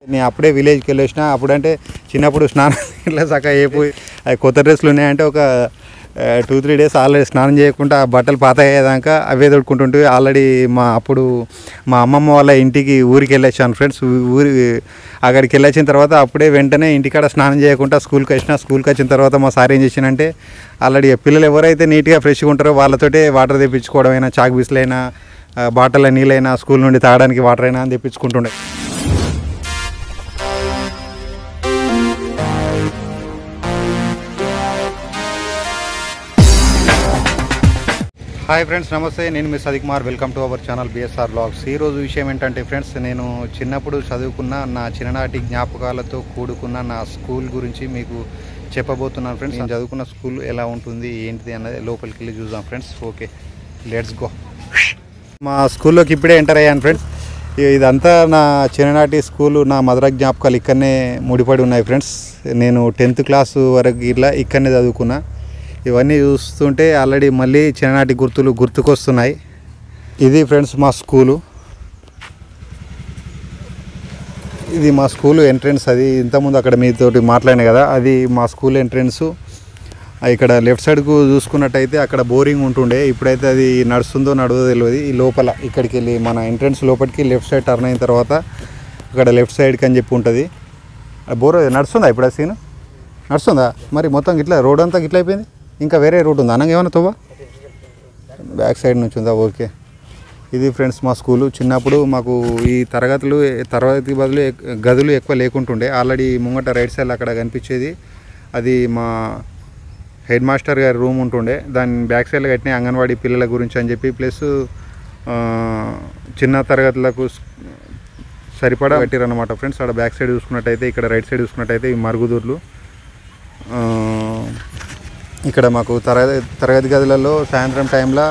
నేను అప్పుడే విలేజ్కి వెళ్ళొచ్చిన అప్పుడంటే చిన్నప్పుడు స్నానం ఇట్లా చక్కగా అయిపోయి అవి కొత్త డ్రెస్సులు ఉన్నాయంటే ఒక టూ త్రీ డేస్ ఆల్రెడీ స్నానం చేయకుండా ఆ బట్టలు పాత అయ్యేదాకా అవే తొడుకుంటుంటే ఆల్రెడీ మా అప్పుడు మా అమ్మమ్మ వాళ్ళ ఇంటికి ఊరికి వెళ్ళొచ్చాను ఫ్రెండ్స్ ఊరి అక్కడికి వెళ్ళొచ్చిన తర్వాత అప్పుడే వెంటనే ఇంటికాడ స్నానం చేయకుండా స్కూల్కి వచ్చిన స్కూల్కి వచ్చిన తర్వాత మా సార్ ఏం చేసినంటే ఆల్రెడీ పిల్లలు ఎవరైతే నీట్గా ఫ్రెష్గా ఉంటారో వాళ్ళతోటే వాటర్ తెప్పించుకోవడం అయినా చాక్ బిస్లైనా బాటిల్ నీళ్ళైనా స్కూల్ నుండి తాగడానికి వాటర్ అయినా అని తెప్పించుకుంటుండే హాయ్ ఫ్రెండ్స్ నమస్తే నేను మీ Sadi Kumar welcome to our channel BSR blogs ఈ రోజు విషయం ఏంటంటే ఫ్రెండ్స్ నేను చిన్నప్పుడు చదువుకున్న నా చిన్ననాటి జ్ఞాపకాలతో కూడుకున్న నా స్కూల్ గురించి మీకు చెప్పబోతున్నాను ఫ్రెండ్స్ నేను చదువుకున్న స్కూల్ ఎలా ఉంటుంది ఏంటిది అన్నది లోపలికి వెళ్ళి చూద్దాం ఫ్రెండ్స్ ఓకే లెట్స్ గో మా స్కూల్లోకి ఇప్పుడే ఎంటర్ అయ్యాను ఫ్రెండ్స్ ఇ- ఇదంతా నా చిన్ననాటి స్కూలు నా మధుర జ్ఞాపకాలు ఇక్కడనే ముడిపడి ఉన్నాయి ఫ్రెండ్స్ నేను టెన్త్ క్లాస్ వరకు ఇట్లా ఇక్కడనే చదువుకున్నా ఇవన్నీ చూస్తుంటే ఆల్రెడీ మళ్ళీ చిన్ననాటి గుర్తులు గుర్తుకొస్తున్నాయి ఇది ఫ్రెండ్స్ మా స్కూలు ఇది మా స్కూల్ ఎంట్రన్స్ అది ఇంతకుముందు అక్కడ మీతోటి మాట్లాడిన కదా అది మా స్కూల్ ఎంట్రన్స్ ఇక్కడ లెఫ్ట్ సైడ్కు చూసుకున్నట్టయితే అక్కడ బోరింగ్ ఉంటుండే ఇప్పుడైతే అది నడుస్తుందో నడవదో తెలియదు ఈ లోపల ఇక్కడికి వెళ్ళి మన ఎంట్రన్స్ లోపలికి లెఫ్ట్ సైడ్ టర్న్ అయిన తర్వాత అక్కడ లెఫ్ట్ సైడ్కి అని చెప్పి ఉంటుంది బోర్ నడుస్తుందా ఇప్పుడు ఆ సీన్ నడుస్తుందా మరి మొత్తం ఇట్లా రోడ్ అంతా ఇట్లా అయిపోయింది ఇంకా వేరే రూట్ ఉందా అనంగా ఏమన్నా తోవా బ్యాక్ సైడ్ నుంచి ఉందా ఓకే ఇది ఫ్రెండ్స్ మా స్కూలు చిన్నప్పుడు మాకు ఈ తరగతులు తరగతి బదులు ఎక్- గదులు ఎక్కువ లేకుంటుండే ఆల్రెడీ ముంగట రైట్ సైడ్ అక్కడ కనిపించేది అది మా హెడ్ మాస్టర్ గారి రూమ్ ఉంటుండే దాని బ్యాక్ సైడ్లో కట్టిన అంగన్వాడీ పిల్లల గురించి అని చెప్పి ప్లస్ ఆ, చిన్న తరగతులకు స్- సరిపడా కట్టిరు అనమాట ఫ్రెండ్స్ అక్కడ బ్యాక్ సైడ్ చూసుకున్నట్టయితే ఇక్కడ రైట్ సైడ్ చూసుకున్నట్టయితే ఈ మరుగుదూర్లు ఆ, ఇక్కడ మాకు తరగతి తరగతి గదులలో సాయంత్రం టైంలో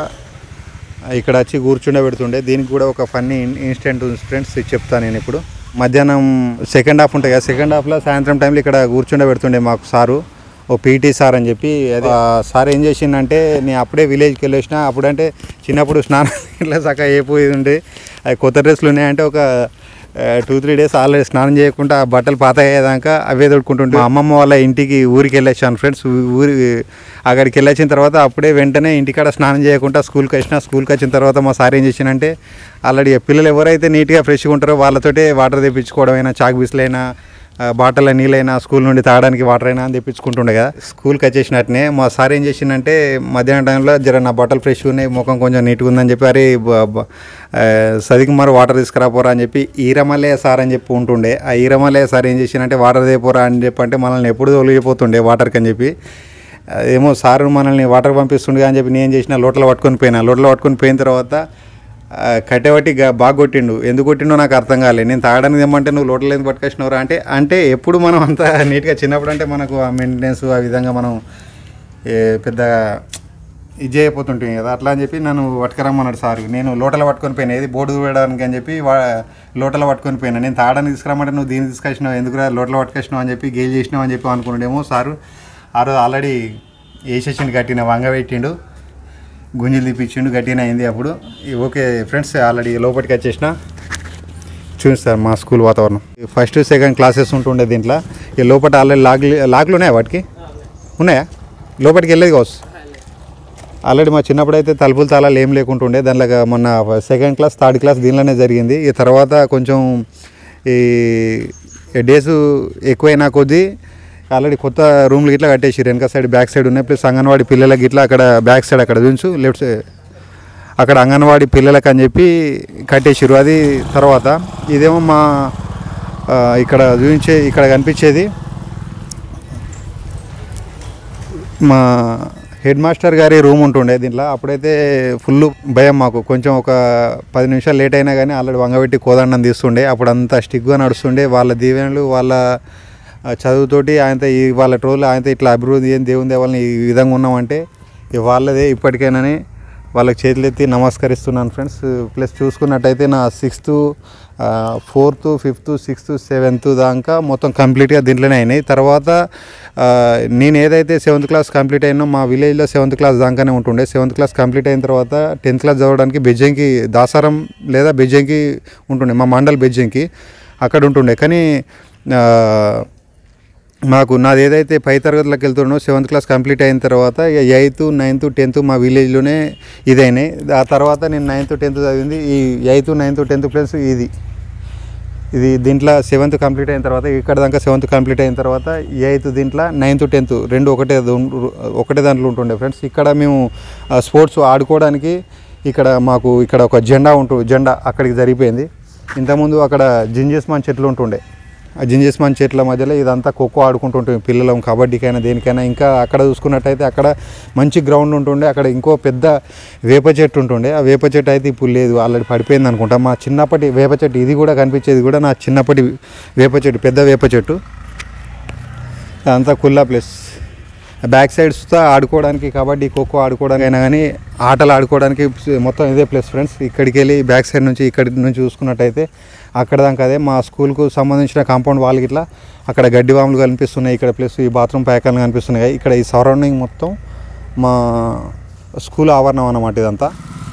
ఇక్కడ వచ్చి కూర్చుండే పెడుతుండే దీనికి కూడా ఒక ఫన్నీ ఇన్సిడెంట్ ఉంది ఫ్రెండ్స్ ఇది చెప్తాను నేను ఇప్పుడు మధ్యాహ్నం సెకండ్ హాఫ్ ఉంటుంది కదా సెకండ్ హాఫ్లో సాయంత్రం టైంలో ఇక్కడ కూర్చుండే పెడుతుండే మాకు సారు ఓ పీటీ సార్ అని చెప్పి అది ఆ సార్ ఏం చేసిండంటే నేను అప్పుడే విలేజ్కి వెళ్ళొచ్చిన అప్పుడంటే చిన్నప్పుడు స్నానం ఇట్లా చక్కగా అయిపోయి ఉండే అవి కొత్త డ్రెస్సులు ఉన్నాయంటే ఒక టూ త్రీ డేస్ ఆల్రెడీ స్నానం చేయకుండా ఆ బట్టలు పాత అయ్యేదాకా అవే తొడుకుంటుంటే మా అమ్మమ్మ వాళ్ళ ఇంటికి ఊరికి వెళ్ళొచ్చాను ఫ్రెండ్స్ ఊరి అక్కడికి వెళ్ళొచ్చిన తర్వాత అప్పుడే వెంటనే ఇంటికాడ స్నానం చేయకుండా స్కూల్కి వచ్చిన స్కూల్కి వచ్చిన తర్వాత మా సార్ ఏం చేసినంటే ఆల్రెడీ పిల్లలు ఎవరైతే నీట్గా ఫ్రెష్గా ఉంటారో వాళ్ళతోటే వాటర్ తెప్పించుకోవడం అయినా చాక్ బిస్లైనా బాటిల్ నీళ్ళైనా స్కూల్ నుండి తాగడానికి వాటర్ అయినా అని తెప్పించుకుంటుండే కదా స్కూల్కి వచ్చేసినట్టునే మా సార్ ఏం చేసిండంటే మధ్యాహ్నం టైంలో జర నా బట్టలు ఫ్రెష్గా ఉన్నాయి ముఖం కొంచెం నీట్గా ఉందని చెప్పి అరే బ- బ- ఆ, సదికి మరి వాటర్ తీసుకురాపోరా అని చెప్పి ఈరమలే సార్ అని చెప్పి ఉంటుండే ఆ ఈరమలే సార్ ఏం చేసిండంటే వాటర్ తెపోరా అని చెప్పి అంటే మనల్ని ఎప్పుడు తొలగిపోతుండే వాటర్కి అని చెప్పి ఏమో సార్ మనల్ని వాటర్ పంపిస్తుండే అని చెప్పి నేను చేసిన లోటలు పట్టుకొని పోయినా లోటలు పట్టుకొని పోయిన తర్వాత ఆ, కట్టెబట్టి గా- బాగా కొట్టిండు ఎందుకు కొట్టిండో నాకు అర్థం కాలేదు నేను తాగడానికి ఏమంటే నువ్వు లోటలు ఎందుకు పట్టుకొచ్చినవరా అంటే అంటే ఎప్పుడు మనం అంత నీట్గా చిన్నప్పుడు అంటే మనకు ఆ మెయింటెనెన్స్ ఆ విధంగా మనం ఏ, పెద్ద ఇది చేయకపోతుంటాం కదా అట్లా అని చెప్పి నన్ను పట్టుకురమ్మన్నాడు సార్ నేను లోటలు పట్టుకొని పోయినా ఏది బోర్డు వేయడానికి అని చెప్పి వా లోటలు పట్టుకొని పోయినా నేను తాగడానికి తీసుకురమ్మంటే నువ్వు దీన్ని తీసుకొచ్చినావు ఎందుకురా లోటలు పట్టుకొచ్చినావు అని చెప్పి గేల్ చేసినావు అని చెప్పి అనుకున్నాడేమో సారు ఆ రోజు ఆల్రెడీ వేసేసిండు కట్టిన వంగ పెట్టిండు గుంజలు తీపిచ్చిండు గట్టిన అయింది అప్పుడు ఈ ఓకే ఫ్రెండ్స్ ఆల్రెడీ లోపలికి వచ్చేసిన చూస్తారు మా స్కూల్ వాతావరణం ఫస్ట్ సెకండ్ క్లాసెస్ ఉంటుండే దీంట్లో ఈ లోపల ఆల్రెడీ లాక్ లాక్లు ఉన్నాయా వాటికి ఉన్నాయా లోపలికి వెళ్ళేది కావచ్చు ఆల్రెడీ మా చిన్నప్పుడు అయితే తలుపులు తాళాలు ఏం లేకుంటుండే దానిలో మొన్న సెకండ్ క్లాస్ థర్డ్ క్లాస్ దీనిలోనే జరిగింది ఈ తర్వాత కొంచెం ఈ డేస్ ఎక్కువైనా కొద్దీ ఆల్రెడీ కొత్త రూమ్లు గిట్లా కట్టేసారు వెనక సైడ్ బ్యాక్ సైడ్ ఉన్నాయి ప్లస్ అంగన్వాడీ పిల్లలకి గిట్లా అక్కడ బ్యాక్ సైడ్ అక్కడ చూంచు లెఫ్ట్ సైడ్ అక్కడ అంగన్వాడీ పిల్లలకి అని చెప్పి కట్టేసారు అది తర్వాత ఇదేమో మా ఆ, ఇక్కడ చూపించే ఇక్కడ కనిపించేది మా హెడ్ మాస్టర్ గారి రూమ్ ఉంటుండే దీంట్లో అప్పుడైతే ఫుల్ భయం మాకు కొంచెం ఒక పది నిమిషాలు లేట్ అయినా కానీ ఆల్రెడీ వంగబెట్టి కోదండం తీస్తుండే అప్పుడు అంతా స్టిక్గా నడుస్తుండే వాళ్ళ దీవెనలు వాళ్ళ ఆ, చదువుతోటి ఆయనతో ఈ వాళ్ళ ట్రోల్ ఆయనతో ఇట్లా అభివృద్ధి ఏం దేవుని దేవాలని ఈ విధంగా ఉన్నామంటే ఈ వాళ్ళదే ఇప్పటికైనానే వాళ్ళకి చేతులెత్తి నమస్కరిస్తున్నాను ఫ్రెండ్స్ ప్లస్ చూసుకున్నట్టయితే నా sixth fourth fifth sixth seventh దాకా మొత్తం కంప్లీట్గా దీంట్లోనే అయినాయి తర్వాత ఆ, నేను ఏదైతే సెవెంత్ క్లాస్ కంప్లీట్ అయినో మా విలేజ్లో సెవెంత్ క్లాస్ దాకానే ఉంటుండే సెవెంత్ క్లాస్ కంప్లీట్ అయిన తర్వాత టెన్త్ క్లాస్ చదవడానికి బెజ్జంకి దాసారం లేదా బెజ్జంకి ఉంటుండే మా మండల్ బెజ్జంకి అక్కడ ఉంటుండే కానీ ఆ, మాకు నాది ఏదైతే పై తరగతిలోకి వెళ్తున్నానో సెవెంత్ క్లాస్ కంప్లీట్ అయిన తర్వాత ఎయిత్ నైన్త్ టెన్త్ మా విలేజ్లోనే ఇదైనాయి ఆ తర్వాత నేను నైన్త్ టెన్త్ చదివింది ఈ ఎయిత్ నైన్త్ టెన్త్ ప్లస్ ఇది ఇది దీంట్లో సెవెంత్ కంప్లీట్ అయిన తర్వాత ఇక్కడ దాకా సెవెంత్ కంప్లీట్ అయిన తర్వాత ఎయిత్ దీంట్లో నైన్త్ టెన్త్ రెండు ఒకటే దు- ఒకటే దాంట్లో ఉంటుండే ఫ్రెండ్స్ ఇక్కడ మేము స్పోర్ట్స్ ఆడుకోవడానికి ఇక్కడ మాకు ఇక్కడ ఒక జెండా ఉంటు జెండా అక్కడికి జరిగిపోయింది ఇంతకుముందు అక్కడ జింజస్మాన్ చెట్లు ఉంటుండే ఆ జింజస్మాన్ చెట్ల మధ్యలో ఇదంతా ఖోఖో ఆడుకుంటుంటుంది పిల్లలం కబడ్డీకైనా దేనికైనా ఇంకా అక్కడ చూసుకున్నట్టయితే అక్కడ మంచి గ్రౌండ్ ఉంటుండే అక్కడ ఇంకో పెద్ద వేప చెట్టు ఉంటుండే ఆ వేప చెట్టు అయితే ఇప్పుడు లేదు ఆల్రెడీ పడిపోయింది అనుకుంటా మా చిన్నప్పటి వేప చెట్టు ఇది కూడా కనిపించేది కూడా నా చిన్నప్పటి వేప చెట్టు పెద్ద వేప చెట్టు అదంతా కుల్లా ప్లేస్ బ్యాక్ సైడ్స్తో ఆడుకోవడానికి కబడ్డీ ఖోఖో ఆడుకోవడానికి అయినా కానీ ఆటలు ఆడుకోవడానికి మొత్తం ఇదే ప్లేస్ ఫ్రెండ్స్ ఇక్కడికి వెళ్ళి బ్యాక్ సైడ్ నుంచి ఇక్కడి నుంచి చూసుకున్నట్టయితే అక్కడ దాకా అదే మా స్కూల్కు సంబంధించిన కాంపౌండ్ వాళ్ళకి ఇట్లా అక్కడ గడ్డి వాములు కనిపిస్తున్నాయి ఇక్కడ ప్లస్ ఈ బాత్రూమ్ ప్యాకాలు కనిపిస్తున్నాయి ఇక్కడ ఈ సరౌండింగ్ మొత్తం మా స్కూల్ ఆవరణం అన్నమాట ఇదంతా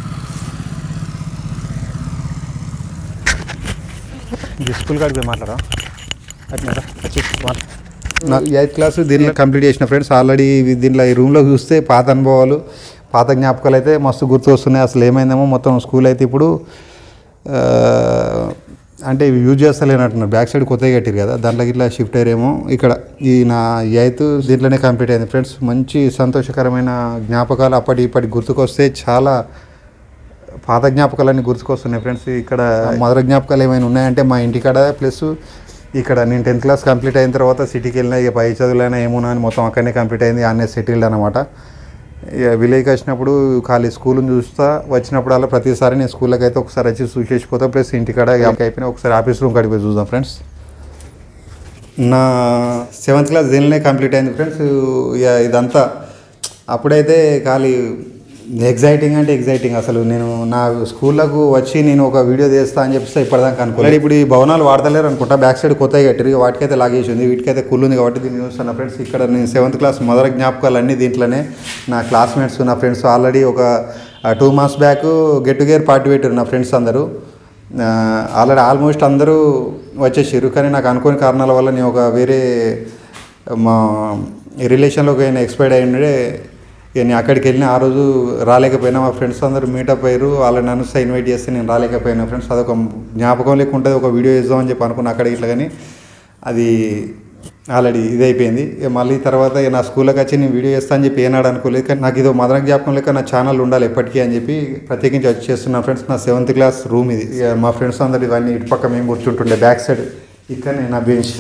ఇది స్కూల్ కాడికి పోయి మాట్లాడరా అట్లా వచ్చి మాట్లా నా ఎయిత్ క్లాస్ దీనిలో కంప్లీట్ చేసిన ఫ్రెండ్స్ ఆల్రెడీ దీనిలో ఈ రూమ్లో చూస్తే పాత అనుభవాలు పాత జ్ఞాపకాలు అయితే మస్తు గుర్తు వస్తున్నాయి అసలు ఏమైందేమో మొత్తం స్కూల్ అయితే ఇప్పుడు ఆ, అంటే ఇవి యూజ్ చేస్తలేనట్టున్నారు బ్యాక్ సైడ్ కొత్తగా కట్టారు కదా దాంట్లోకి ఇట్లా షిఫ్ట్ అయ్యారేమో ఇక్కడ ఈ నా ఎయిత్ దీంట్లోనే కంప్లీట్ అయింది ఫ్రెండ్స్ మంచి సంతోషకరమైన జ్ఞాపకాలు అప్పటి ఇప్పటి గుర్తుకొస్తే చాలా పాత జ్ఞాపకాలన్నీ గుర్తుకొస్తున్నాయి ఫ్రెండ్స్ ఇక్కడ మొదటి జ్ఞాపకాలు ఏమైనా ఉన్నాయంటే మా ఇంటికాడ ప్లస్ ఇక్కడ నేను టెన్త్ క్లాస్ కంప్లీట్ అయిన తర్వాత సిటీకి వెళ్ళినా ఇక పై చదువులైనా ఏమున్నా అని మొత్తం అక్కడనే కంప్లీట్ అయింది అన్నీ సెటిల్డ్ అనమాట ఇక విలేజ్కి వచ్చినప్పుడు ఖాళీ స్కూల్ని చూస్తా వచ్చినప్పుడల్లా ప్రతిసారి నేను స్కూల్కి అయితే ఒకసారి వచ్చి చూసేసిపోతా ప్లస్ ఇంటికాడ ఇక అయిపోయినా ఒకసారి ఆఫీస్ రూమ్ కాడికి పోయి చూద్దాం ఫ్రెండ్స్ నా సెవెంత్ క్లాస్ దీనిలోనే కంప్లీట్ అయింది ఫ్రెండ్స్ ఇక ఇదంతా అప్పుడైతే ఖాళీ ఎగ్జైటింగ్ అంటే ఎగ్జైటింగ్ అసలు నేను నా స్కూళ్ళకు వచ్చి నేను ఒక వీడియో తీస్తా అని చెప్పిస్తే ఇప్పటిదాకా అనుకోలేదు ఇప్పుడు ఈ భవనాలు వాడతలేరు అనుకుంటా బ్యాక్ సైడ్ కొత్తగా కట్టారు ఇక వాటికైతే లాగేసి ఉంది వీటికైతే కుళ్ళు ఉంది కాబట్టి దీన్ని చూస్తున్నా ఫ్రెండ్స్ ఇక్కడ నేను సెవెంత్ క్లాస్ మొదటి జ్ఞాపకాలు అన్నీ దీంట్లోనే నా క్లాస్మేట్స్ నా ఫ్రెండ్స్ ఆల్రెడీ ఒక two months back get together party పెట్టారు నా ఫ్రెండ్స్ అందరూ ఆల్రెడీ ఆల్మోస్ట్ అందరూ వచ్చేసారు కానీ నాకు అనుకోని కారణాల వల్ల నేను ఒక వేరే మా రిలేషన్లోకి అయినా ఎక్స్పైర్డ్ అయి ఉండే ఇక నేను అక్కడికి వెళ్ళిన ఆ రోజు రాలేకపోయినా మా ఫ్రెండ్స్ అందరూ మీటప్ అయ్యారు వాళ్ళని నన్ను ఇన్వైట్ చేస్తే నేను రాలేకపోయినా ఫ్రెండ్స్ అదొక జ్ఞాపకం లేక ఉంటుంది ఒక వీడియో ఇద్దామని చెప్పి అనుకున్నా అక్కడ ఇట్లా కానీ అది ఆల్రెడీ ఇది అయిపోయింది ఇక మళ్ళీ తర్వాత ఇక నా స్కూల్కి వచ్చి నేను వీడియో చేస్తా అని చెప్పి ఏనాడు అనుకోలేదు కానీ నాకు ఇది మదన జ్ఞాపకం లేక నా ఛానల్ ఉండాలి ఎప్పటికీ అని చెప్పి ప్రత్యేకించి వచ్చి చేస్తున్నా ఫ్రెండ్స్ నా సెవెంత్ క్లాస్ రూమ్ ఇది ఇక మా ఫ్రెండ్స్ అందరు ఇవన్నీ ఇటు పక్క మేము కూర్చుంటుండే బ్యాక్ సైడ్ ఇక్కడ నా బెంచ్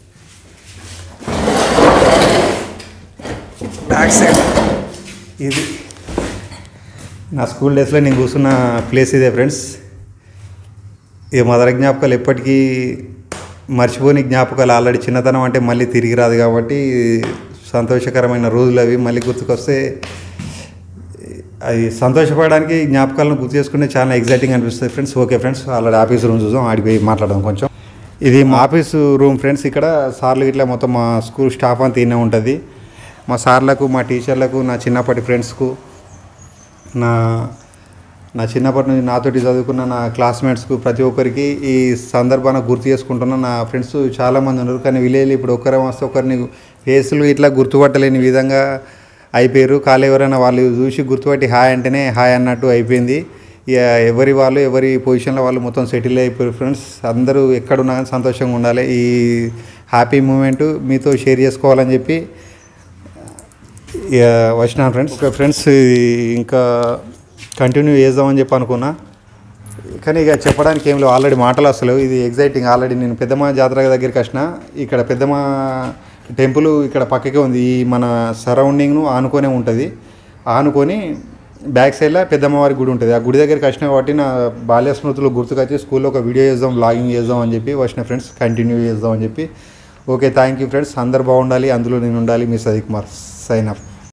బ్యాక్ సైడ్ ఇది నా స్కూల్ డేస్లో నేను కూర్చున్న ప్లేస్ ఇదే ఫ్రెండ్స్ ఈ మదర జ్ఞాపకాలు ఎప్పటికీ మర్చిపోని జ్ఞాపకాలు ఆల్రెడీ చిన్నతనం అంటే మళ్ళీ తిరిగి రాదు కాబట్టి సంతోషకరమైన రోజులు అవి మళ్ళీ గుర్తుకొస్తే అది సంతోషపడడానికి జ్ఞాపకాలను గుర్తు చేసుకుంటే చాలా ఎగ్జైటింగ్ అనిపిస్తుంది friends okay friends already office room చూసాం ఆడికి పోయి మాట్లాడదాం కొంచెం ఇది మా ఆఫీస్ రూమ్ ఫ్రెండ్స్ ఇక్కడ సార్లు ఇట్లా మొత్తం మా స్కూల్ స్టాఫ్ అంతా ఈయనే ఉంటుంది మా సార్లకు మా టీచర్లకు నా చిన్నప్పటి ఫ్రెండ్స్కు నా నా చిన్నప్పటి నుంచి నాతోటి చదువుకున్న నా క్లాస్మేట్స్కు ప్రతి ఒక్కరికి ఈ సందర్భాన్ని గుర్తు చేసుకుంటున్న నా ఫ్రెండ్స్ చాలామంది ఉన్నారు కానీ విలేజ్ ఇప్పుడు ఒక్కరే వస్తే ఒకరిని ఫేసులు ఇట్లా గుర్తుపట్టలేని విధంగా అయిపోయారు కాలు ఎవరైనా వాళ్ళు చూసి గుర్తుపట్టి హాయ్ అంటేనే హాయ్ అన్నట్టు అయిపోయింది ఇక ఎవరి వాళ్ళు ఎవరి పొజిషన్లో వాళ్ళు మొత్తం సెటిల్ అయిపోయారు ఫ్రెండ్స్ అందరూ ఎక్కడున్నా కానీ సంతోషంగా ఉండాలి ఈ హ్యాపీ మూమెంట్ మీతో షేర్ చేసుకోవాలని చెప్పి ఇక వచ్చినాను ఫ్రెండ్స్ ఓకే ఫ్రెండ్స్ ఇంకా కంటిన్యూ చేద్దామని చెప్పి అనుకున్నా కానీ ఇక చెప్పడానికి ఏం లేవు ఆల్రెడీ మాటలు అసలు ఇది ఎగ్జైటింగ్ ఆల్రెడీ నేను పెద్దమ్మ జాతర దగ్గరికి వచ్చిన ఇక్కడ పెద్దమ్మ టెంపుల్ ఇక్కడ పక్కకే ఉంది ఈ మన సరౌండింగ్ను ఆనుకొనే ఉంటుంది ఆనుకొని బ్యాక్ సైడ్లో పెద్దమ్మవారి గుడి ఉంటుంది ఆ గుడి దగ్గరికి వచ్చిన కాబట్టి నా బాల్య స్మృతులు గుర్తుకొచ్చి స్కూల్లో ఒక వీడియో చేద్దాం వ్లాగింగ్ చేద్దాం అని చెప్పి వచ్చిన ఫ్రెండ్స్ కంటిన్యూ చేద్దాం అని చెప్పి ఓకే థ్యాంక్ యూ ఫ్రెండ్స్ అందరు బాగుండాలి అందులో నేను ఉండాలి మీ సది కుమార్ సైన్ అప్